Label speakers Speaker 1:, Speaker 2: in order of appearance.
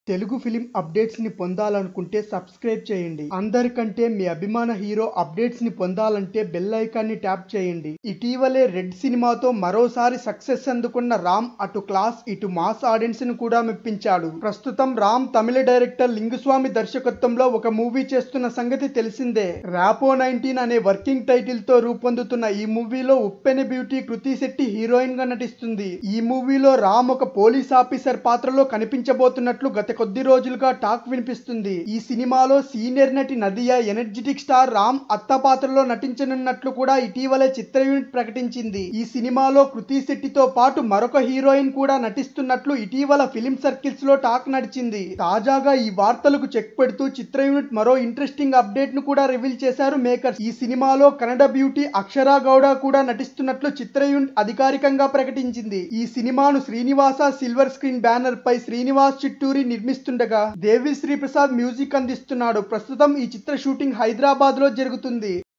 Speaker 1: Telugu film updates ని పొందాలనుకుంటే subscribe చేయండి అందరికంటే మీ అభిమాన హీరో అప్డేట్స్ ని పొందాలంటే బెల్ ఐకాన్ ని ట్యాప్ చేయండి ఇటీవలే రెడ్ సినిమాతో మరోసారి సక్సెస్ అందుకున్న రామ్ అటు క్లాస్ ఇటు మాస్ ఆడియన్స్ ను కూడా మెప్పించాడు ప్రస్తుతం రామ్ తమిళ డైరెక్టర్ లింగుస్వామి దర్శకత్వంలో ఒక మూవీ చేస్తున్న సంగతి తెలిసిందే ర్యాపో నైన్టీన్ అనే వర్కింగ్ టైటిల్ తో రూపొందుతున్న ఈ మూవీలో ఉప్పెన బ్యూటీ కృతి శెట్టి హీరోయిన్ గా నటిస్తుంది ఈ మూవీలో రామ్ ఒక పోలీస్ ఆఫీసర్ పాత్రలో కనిపించబోతున్నట్లు గత కొద్ది రోజులుగా టాక్ వినిపిస్తుంది ఈ సినిమాలో సీనియర్ నటి నదియా ఎనర్జెటిక్ స్టార్ రామ్ అత్త పాత్రలో నటించనున్నట్లు కూడా ఇటీవలే చిత్ర యూనిట్ ప్రకటించింది ఈ సినిమాలో కృతి శెట్టితో పాటు మరొక హీరోయిన్ కూడా నటిస్తున్నట్లు ఇటీవల ఫిలిం సర్కిల్స్ లో టాక్ నడిచింది తాజాగా ఈ వార్తలకు చెక్ పెడుతూ చిత్ర యూనిట్ మరో ఇంట్రెస్టింగ్ అప్డేట్ ను కూడా రివీల్ చేశారు మేకర్స్ ఈ సినిమాలో కన్నడ బ్యూటీ అక్షరా గౌడ కూడా నటిస్తున్నట్లు చిత్ర యూనిట్ అధికారికంగా ప్రకటించింది ఈ సినిమాను శ్రీనివాస సిల్వర్ స్క్రీన్ బ్యానర్ పై శ్రీనివాస్ చిట్టూరి నిర్మిస్తుండగా దేవి శ్రీ ప్రసాద్ మ్యూజిక్ అందిస్తున్నాడు ప్రస్తుతం ఈ చిత్ర షూటింగ్ హైదరాబాద్ లో జరుగుతుంది